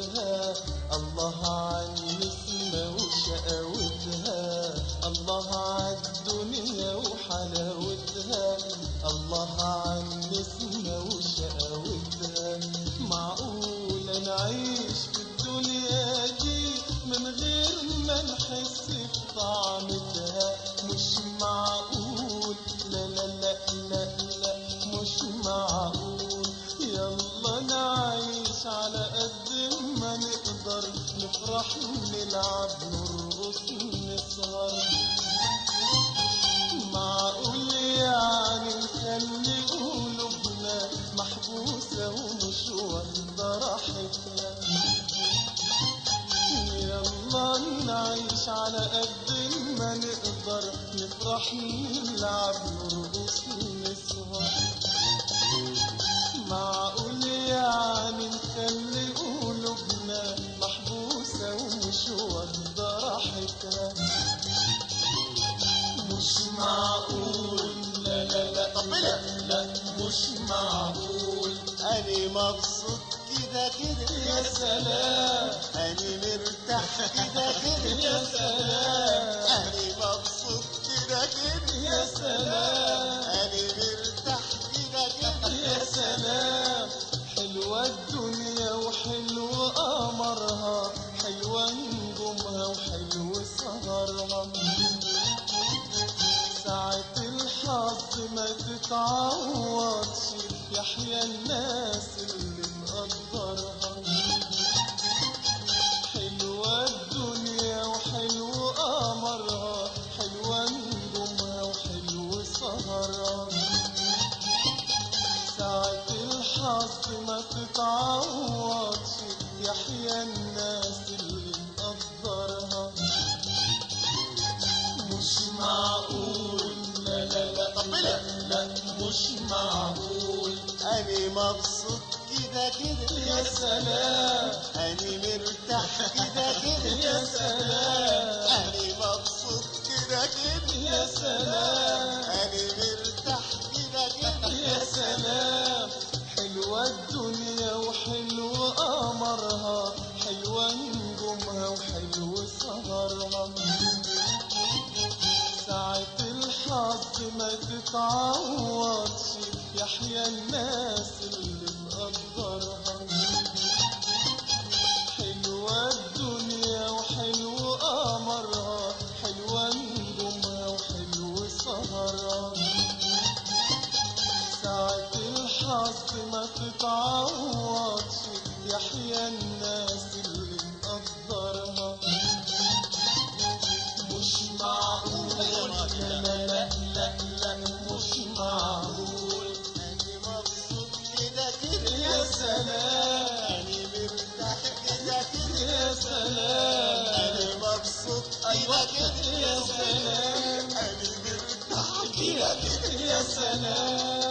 حلاوتها الله عن نسمة وشقاوتها الله عالدنيا وحلاوتها الله عن نسمة وشقاوتها معقولة نعيش في الدنيا دي من غير ما نحس بطعمتها مش معقول لا لا لا لا لا مش معقول يلا نعيش على قد ما نقدر نفرح نلعب نرقص نسهر معقول يعني نخلي قلوبنا محبوسة ومش واخدة راحتنا يلا نعيش على قد ما نقدر نفرح نلعب نرقص نسهر معقول يعني نخلي قلوبنا محبوسة ومش واخدة راحتها مش معقول لا لا لا لا لا مش معقول أنا مبسوط كده كده يا سلام أنا مرتاح كده كده يا سلام أنا مبسوط كده كده يا سلام أنا مرتاح كده كده يا سلام حلوة الدنيا وحلو قمرها حلوة نجومها وحلو سهرها ساعة الحظ ما تتعوضش يحيى الناس اللي مقدرها حلوة الدنيا وحلو قمرها حلوة نجومها وحلو سهرها ساعة الحظ ما تتعوضش يحيى الناس اللي مقدرها مش معقول لا لا لا لا لا مش معقول أنا مبسوط كده كده يا سلام أنا مرتاح كده كده يا سلام أنا مبسوط كده كده يا سلام أنا مرتاح كده كده يا سلام حلوة الدنيا وحلو قمرها حلوة نجومها وحلو سهرها ساعة الحظ ما تتعوضش يحيى الناس اللي مقدرها حلوة الدنيا وحلو قمرها حلوة نجومها وحلو سهرها ساعة الحظ ما تتعوضش يحيى الناس اللي مقدرها مش معقول لا لا لا لا لا مش معقول أنا مبسوط كده كده يا سلام أنا مرتاح كده كده يا سلام أنا مبسوط كده كده يا سلام أنا مرتاح كده كده يا سلام